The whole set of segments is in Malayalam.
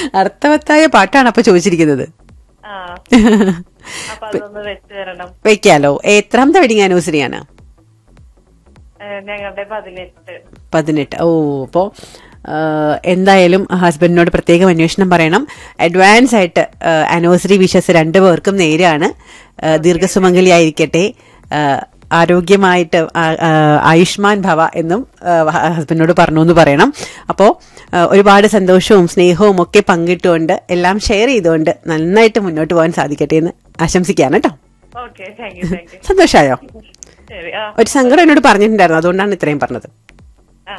അർത്ഥവത്തായ പാട്ടാണ് അപ്പൊ ചോദിച്ചിരിക്കുന്നത് ആ അപ്പൊ അതൊന്ന് വെച്ച് തരണം വെക്കാലോ എത്രാമത്തെ വെഡിങ് ആനിവേഴ്സറിയാണ് ഏ, ഞങ്ങളുടെ പതിനെട്ട് പതിനെട്ട് ഓ അപ്പോ ആ, എന്തായാലും ഹസ്ബൻഡിനോട് പ്രത്യേകം അന്വേഷണം പറയണം അഡ്വാൻസ് ആയിട്ട് ആനിവേഴ്സറി വിഷസ് രണ്ടുപേർക്കും നേരാണ് ആ, ദീർഘസുമംഗലിയായിരിക്കട്ടെ ആ, ആരോഗ്യമായിട്ട് ആ- ആ, ആയുഷ്മാൻ ഭവ എന്നും ആ, ഹസ്ബൻഡിനോട് പറഞ്ഞു എന്ന് പറയണം അപ്പോൾ ഒരുപാട് സന്തോഷവും സ്നേഹവും ഒക്കെ പങ്കിട്ടുകൊണ്ട് എല്ലാം ഷെയർ ചെയ്തുകൊണ്ട് നന്നായിട്ട് മുന്നോട്ട് പോകാൻ സാധിക്കട്ടെ എന്ന് ആശംസിക്കുകയാണ് കേട്ടോ okay thank you thank you സന്തോഷമായോ ശരി ആ ഒരു സങ്കടം എന്നോട് പറഞ്ഞിട്ടുണ്ടായിരുന്നു അതുകൊണ്ടാണ് ഇത്രയും പറഞ്ഞത് ആ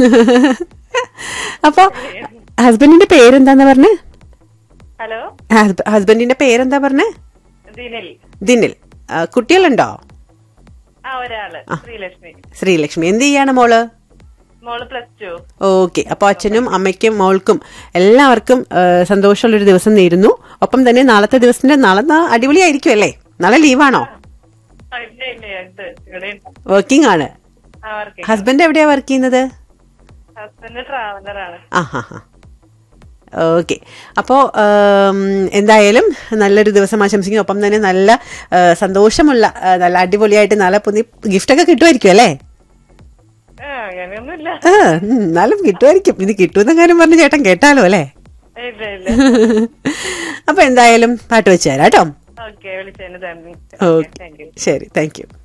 അപ്പൊ ഹസ്ബൻഡിന്റെ പേരെന്താന്ന് പറഞ്ഞേ ഹലോ ഹസ്ബ- ഹസ്ബൻഡിന്റെ പേരെന്താ പറഞ്ഞേ ദിനൽ ദിനിൽ ആ, കുട്ടികളുണ്ടോ ആ ഒരാള് ശ്രീലക്ഷ്മി ശ്രീലക്ഷ്മി എന്ത് ചെയ്യാണ് മോള് മോള് പ്ലസ് ടു ഓക്കെ അപ്പൊ അച്ഛനും അമ്മയ്ക്കും മോൾക്കും എല്ലാവർക്കും ആ, സന്തോഷമുള്ളൊരു ദിവസം നേരുന്നു ഒപ്പം തന്നെ നാളത്തെ ദിവസത്തിന്റെ നാളെ നാ- അടിപൊളിയായിരിക്കും അല്ലേ നാളെ ലീവാണോ ഇല്ല ഇല്ല ഉണ്ട് ഇവിടെ ഉണ്ട്. വർക്കിംഗ് ആണ് ആ വർക്ക് ഹസ്ബൻഡ് എവിടെയാ വർക്ക് ചെയ്യുന്നത് ഹസ്ബൻഡ് ട്രാവലറാണ് ആ ഹാ ഹാ ഓക്കെ അപ്പോൾ എന്തായാലും നല്ലൊരു ദിവസം ആശംസിക്കുന്നു ഒപ്പം തന്നെ നല്ല ആ, സന്തോഷമുള്ള ആ, നല്ല അടിപൊളിയായിട്ട് നല്ല പുതിയ ഗിഫ്റ്റൊക്കെ കിട്ടുമായിരിക്കും അല്ലേ ആ അങ്ങനെയൊന്നുമില്ല ആ ഉം, എന്നാലും കിട്ടുമായിരിക്കും ഇത് കിട്ടുമെന്ന കാര്യം പറഞ്ഞ് ചേട്ടൻ കേട്ടാലോ അല്ലേ ഇല്ല ഇല്ല അപ്പൊ എന്തായാലും പാട്ട് വെച്ച് തരാം കേട്ടോ ഓക്കെ വിളിച്ചതിന് തന്നെ ഓക്കെ താങ്ക് യു ശരി താങ്ക് യു